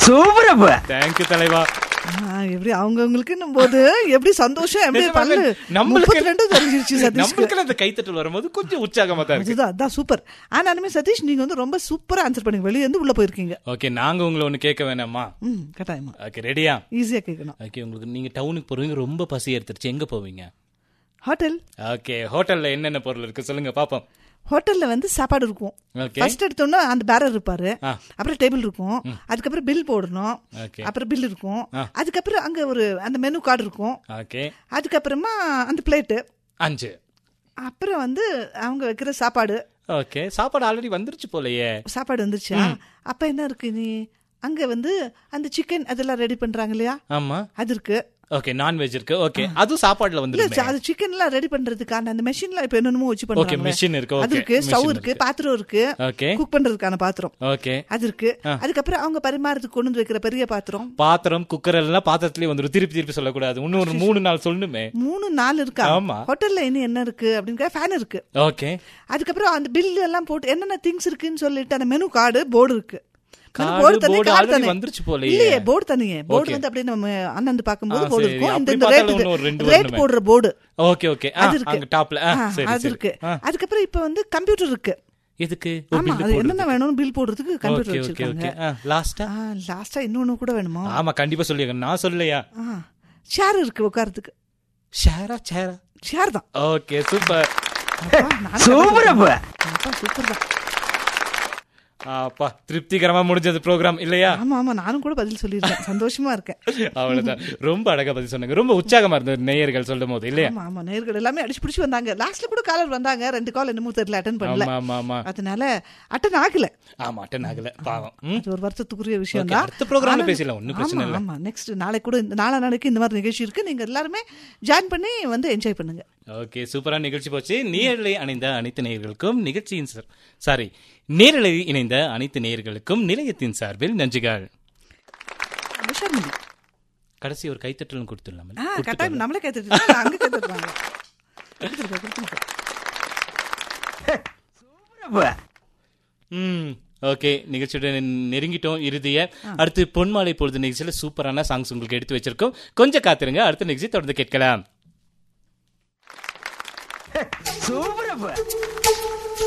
சூப்பரப்ப thank you தலைவா ஆ, எப்படி அவங்கவுங்களுக்குன்னும் போது எப்படி சந்தோஷம் எப்படி பல்லு நம்மளுக்கு முப்பத்தி ரெண்டு தெரிஞ்சிருச்சு சதீஷ்க்கு நம்மளுக்கு அந்த கைத்தட்டல் வரும்போது கொஞ்சம் உற்சாகமா தான் இருக்கு அதுதான் அதான் சூப்பர் ஆனாலுமே சதீஷ் நீங்க வந்து ரொம்ப சூப்பரா ஆன்சர் பண்ணீங்க வெளியே இருந்து உள்ள போயிருக்கீங்க ஓகே நாங்க உங்களை ஒண்ணு கேட்க வேணாமா ம் கட்டாயமா ஓகே ரெடியா ஈஸியா கேட்கணும் ஓகே உங்களுக்கு நீங்க டவுனுக்கு போறீங்க ரொம்ப பசி எடுத்துருச்சு எங்க போவீங்க ஹோட்டல் ஓகே ஹோட்டல்ல என்னென்ன பொருள் இருக்கு சொல்லுங்க பாப்போம் ஹோட்டல்ல வந்து சாப்பாடு இருக்கும் ஓகே ஃபர்ஸ்ட் எடுத்தோன்னா அந்த பேரர் இருப்பாரு ஆ. அப்புறம் டேபிள் இருக்கும் அதுக்கப்புறம் பில் போடணும் ஓகே அப்புறம் பில் இருக்கும் அதுக்கப்புறம் அங்க ஒரு அந்த மெனு கார்டு இருக்கும் ஓகே அதுக்கப்புறமா அந்த பிளேட்டு அஞ்சு அப்புறம் வந்து அவங்க வைக்கிற சாப்பாடு ஓகே சாப்பாடு ஆல்ரெடி வந்துருச்சு போலயே சாப்பாடு வந்துருச்சா அப்ப என்ன இருக்கு நீ அங்க வந்து அந்த சிக்கன் அதெல்லாம் ரெடி பண்றாங்க இல்லையா ஆமா அது இருக்கு ஓகே நான்வெஜ் இருக்கு ஓகே அதுவும் சாப்பாடுல இல்ல வந்துருமே அது சிக்கன் எல்லாம் ரெடி பண்றதுக்கான அந்த மெஷின்ல இப்ப என்னென்னமோ வச்சு ஓகே பண்றாங்க மெஷின் இருக்கு அது ஓகே இருக்கு ஸ்டவ் இருக்கு பாத்திரம் இருக்கு ஓகே குக் பண்றதுக்கான பாத்திரம் ஓகே அது இருக்கு அதுக்கப்புறம் அவங்க பரிமாறதுக்கு கொண்டு வந்து வைக்கிற பெரிய பாத்திரம் பாத்திரம் குக்கர் எல்லாம் பாத்திரத்திலே வந்துரும் திருப்பி திருப்பி சொல்லக்கூடாது இன்னும் ஒரு மூணு நாள் சொல்லணுமே மூணு நாள் இருக்கா ஆமா. ஹோட்டல்ல இன்னும் என்ன இருக்கு அப்படிங்கிற ஃபேன் இருக்கு ஓகே அதுக்கப்புறம் அந்த பில் எல்லாம் போட்டு என்னென்ன திங்ஸ் இருக்குன்னு சொல்லிட்டு அந்த மெனு கார்டு போர்டு இருக்கு Card, போர்டு தனி board கார்டு already தனி வந்துருச்சு போலயே. இல்லையே போர்டு தனியே போர்டு Okay. வந்து அப்படியே நம்ம அண்ணந்து பார்க்கும்போது ஆ, போர்டு சரி. இருக்கும் இந்த அப்படி இந்த பார்த்தாலும் இன்னும் ஒரு ரேட் ரெண்டு ரேட் வரணுமே. போடுற போர்டு ஓகே ஓகே அது இருக்கு அங்க டாப்ல ஆ, சரி அது சரி இருக்கு ஆ, அதுக்கப்புறம் இப்ப வந்து கம்ப்யூட்டர் இருக்கு எதுக்கு ஓ, ஆமா bill அது போடுறது. என்னென்ன வேணும்னு பில் போடுறதுக்கு கம்ப்யூட்டர் ஓகே ஓகே வச்சிருக்காங்க ஓகே லாஸ்டா லாஸ்டா இன்னொன்னு கூட வேணுமா ஆமா கண்டிப்பா சொல்லிருங்க நான் சொல்லலையா சேர் இருக்கு உட்காரத்துக்கு ஷேரா சேரா சேர் தான் ஓகே சூப்பர் சூப்பரப்ப சூப்பர் தான் அப்பா திருப்திகரமா முடிஞ்சது ப்ரோக்ராம் இல்லையா ஆமா ஆமா நானும் கூட பதில் சொல்லியிருக்கேன் சந்தோஷமா இருக்கேன் அவ்வளவுதான் ரொம்ப அழகா பதில் சொன்னாங்க ரொம்ப உற்சாகமா இருந்தது நேயர்கள் சொல்லும் போது இல்லையா ஆமா ஆமா நேர்கள் எல்லாமே அடிச்சு பிடிச்சு வந்தாங்க லாஸ்ட்ல கூட காலர் வந்தாங்க ரெண்டு கால் என்னமோ தெரியல அட்டன் பண்ணல ஆமா ஆமா ஆமா அதனால அட்டன் ஆகல ஆமா அட்டன் ஆகல பாவம் ம். அது ஒரு வருத்தத்துக்குரிய விஷயம் Okay, தான் அடுத்த programல ஆனா- பேசலாம், ஒண்ணும் பிரச்சனை ஆமா, இல்ல. ஆமா நெக்ஸ்ட் நாளைக்கு கூட இந்த நாளா நாளைக்கு இந்த மாதிரி நிகழ்ச்சி இருக்கு நீங்க எல்லாருமே ஜாயின் பண்ணி வந்து என்ஜாய் பண்ணுங்க ஓகே சூப்பரா நிகழ்ச்சி போச்சு நேரலை அணைந்த அனைத்து நேயர்களுக்கும் நிகழ்ச்சியின் சார் சாரி நேரலை இணைந்த அனைத்து நேயர்களுக்கும் நிலையத்தின் சார்பில் நன்றிகள் விஷாமிலி. கடைசி ஒரு கைத்தட்டலும் கொடுத்துடலாம் ஆ கட்டாயம் நம்மளே கேட்டுட்டு அங்க கேட்டுருக்காங்க கொடுத்துருக்கேன் கொடுத்துருக்கேன் சூப்பரப்ப ம் ஓகே நிகழ்ச்சியோட நெ- நெருங்கிட்டோம் இறுதிய அடுத்து பொன்மாலை பொழுது நிகழ்ச்சியில சூப்பரான சாங்ஸ் உங்களுக்கு எடுத்து வச்சிருக்கோம் கொஞ்சம் காத்திருங்க அடுத்த நிகழ்ச்சி தொடர்ந்து கேட்கலாம் சூப்பரப்ப